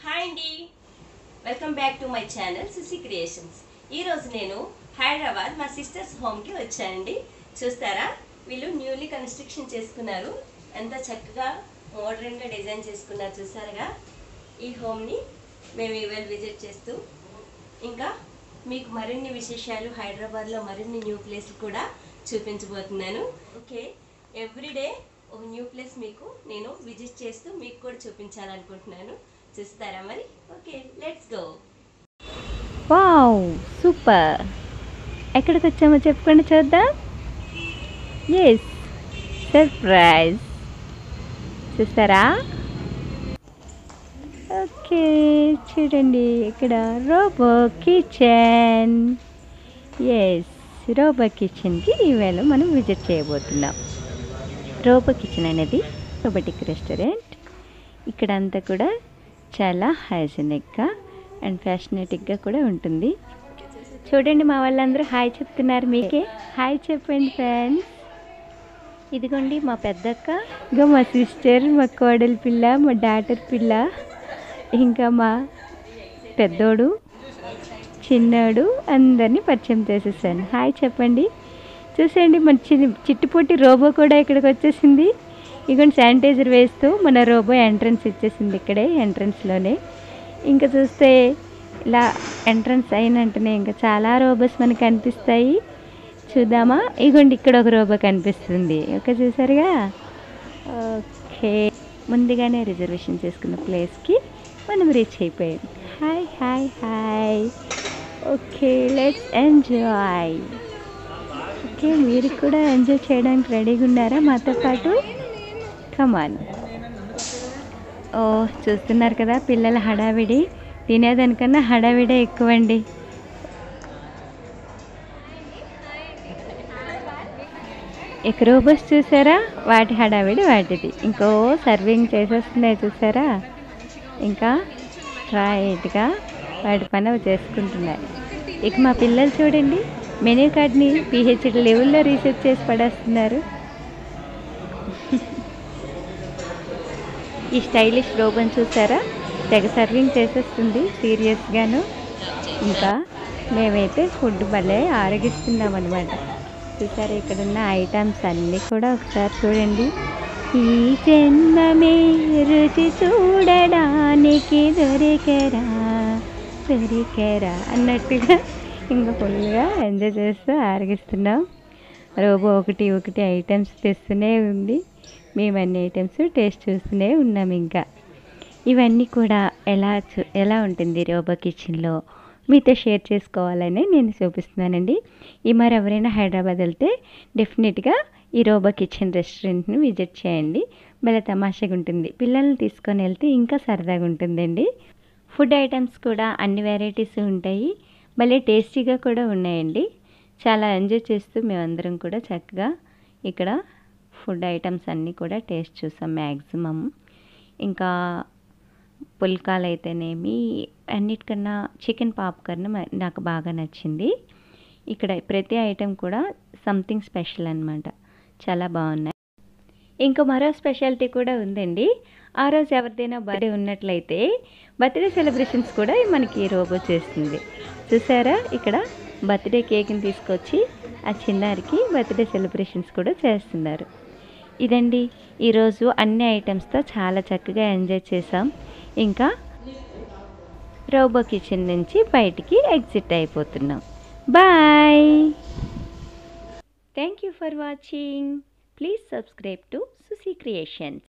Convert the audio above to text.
hi అండి welcome back to my channel Susi creations ఈరోజు నేను హైదరాబాద్ మా సిస్టర్స్ హోమ్కి వచ్చానండి చూస్తారా వీళ్ళు న్యూలీ కన్స్ట్రక్షన్ చేసుకున్నారు ఎంత చక్కగా మోడర్న్గా డిజైన్ చేసుకున్నారు చూసారుగా ఈ హోమ్ని మేము ఇవాళ విజిట్ చేస్తూ ఇంకా మీకు మరిన్ని విశేషాలు హైదరాబాద్లో మరిన్ని న్యూ ప్లేస్లు కూడా చూపించబోతున్నాను ఓకే ఎవ్రీడే ఒక న్యూ ప్లేస్ మీకు నేను విజిట్ చేస్తూ మీకు కూడా చూపించాలనుకుంటున్నాను చూస్తారా మరి okay let's go wow super ఎక్కడికి వచ్చామో చెప్పుకొని చూద్దాం ఎస్ సర్ప్రైజ్ చూస్తారా ఓకే చూడండి ఇక్కడ రోబో కిచెన్ ఎస్ రోబో కిచెన్కి ఈవేళ మనం విజిట్ చేయబోతున్నాం రోబో కిచెన్ అనేది రోబోటిక్ రెస్టారెంట్ ఇక్కడ అంతా కూడా చాలా హైజెనిక్గా అండ్ ఫ్యాషనేటిక్గా కూడా ఉంటుంది చూడండి మా వాళ్ళందరూ హాయ్ చెప్తున్నారు మీకే హాయ్ చెప్పండి ఫ్రెండ్స్ ఇదిగోండి మా పెద్దక్క ఇంకా మా సిస్టర్ మా కోడలి పిల్ల మా డాటర్ పిల్ల ఇంకా మా పెద్దోడు చిన్నోడు అందరినీ పరిచయం చేసేసాను హాయ్ చెప్పండి చూసేయండి మన చిన్న చిట్టుపొట్టి రోబో కూడా ఇక్కడికి వచ్చేసింది ఇగోండి శానిటైజర్ వేస్తూ మన రోబో ఎంట్రన్స్ ఇచ్చేసింది ఇక్కడే ఎంట్రన్స్లోనే ఇంకా చూస్తే ఇలా ఎంట్రన్స్ అయిన వెంటనే ఇంకా చాలా రోబోస్ మనకు కనిపిస్తాయి చూద్దామా ఇగోండి ఇక్కడ ఒక రోబో కనిపిస్తుంది ఓకే చూసారుగా ఓకే ముందుగానే రిజర్వేషన్ చేసుకున్న ప్లేస్కి మనం రీచ్ అయిపోయాం hi hi hi okay let's enjoy okay మీరు కూడా ఎంజాయ్ చేయడానికి రెడీగా ఉన్నారా మాతో పాటు కమాన్ ఓ చూస్తున్నారు కదా పిల్లల హడావిడి తినేదానికన్నా హడావిడే ఎక్కువండి ఇక రోబోస్ చూసారా వాటి హడావిడి వాటిది ఇంకో సర్వింగ్ చేసేస్తున్నాయి చూసారా ఇంకా స్ట్రైట్గా వాటి పని అవి చేసుకుంటున్నాయి ఇక మా పిల్లలు చూడండి మెనూ కార్డ్ని పిహెచ్డి లెవెల్లో రీసెర్చ్ చేసి పడేస్తున్నారు ఈ స్టైలిష్ రోబోని చూసారా తెగ సర్వింగ్ చేసేస్తుంది సీరియస్గాను ఇంకా మేమైతే ఫుడ్ భలే ఆరగిస్తున్నాం అనమాట చూసారా ఇక్కడ ఉన్న ఐటమ్స్ అన్నీ కూడా ఒకసారి చూడండి ఈ జన్మమే రుచి చూడడానికి దొరికెరా దొరికెరా అన్నట్టుగా ఇంకా ఫుల్గా ఎంజాయ్ చేస్తూ ఆరగిస్తున్నాం రోబో ఒకటి ఒకటి ఐటమ్స్ తెస్తూనే ఉంది మేము అన్ని ఐటమ్స్ టేస్ట్ చూస్తూనే ఉన్నాం ఇంకా ఇవన్నీ కూడా ఎలా చూ ఎలా ఉంటుంది రోబో కిచెన్లో మీతో షేర్ చేసుకోవాలని నేను చూపిస్తున్నానండి ఈ మరి ఎవరైనా హైదరాబాద్ వెళ్తే డెఫినెట్గా ఈ రోబో కిచెన్ రెస్టారెంట్ని విజిట్ చేయండి భలే తమాషగా ఉంటుంది పిల్లల్ని తీసుకొని వెళ్తే ఇంకా సరదాగా ఉంటుందండి ఫుడ్ ఐటమ్స్ కూడా అన్ని వెరైటీస్ ఉంటాయి భలే టేస్టీగా కూడా ఉన్నాయండి చాలా ఎంజాయ్ చేస్తూ మేమందరం కూడా చక్కగా ఇక్కడ ఫుడ్ ఐటమ్స్ అన్నీ కూడా టేస్ట్ చూసాం మ్యాక్సిమం ఇంకా పుల్కాలు అయితేనేమి అన్నిటికన్నా చికెన్ పాప్కార్న్ మ- నాకు బాగా నచ్చింది ఇక్కడ ప్రతి ఐటెం కూడా సంథింగ్ స్పెషల్ అనమాట చాలా బాగున్నాయి ఇంకా మరో స్పెషాలిటీ కూడా ఉందండి ఆ రోజు ఎవరిదైనా బర్త్డే ఉన్నట్లయితే బర్త్డే సెలబ్రేషన్స్ కూడా మనకి రోబో చేస్తుంది చూసారా ఇక్కడ బర్త్డే కేక్ని తీసుకొచ్చి ఆ చిన్నారికి బర్త్డే సెలబ్రేషన్స్ కూడా చేస్తున్నారు ఇదండి ఈరోజు అన్ని ఐటమ్స్తో చాలా చక్కగా ఎంజాయ్ చేసాం ఇంకా రోబో కిచెన్ నుంచి బయటికి ఎగ్జిట్ అయిపోతున్నాం bye thank you for watching please subscribe to Susi creations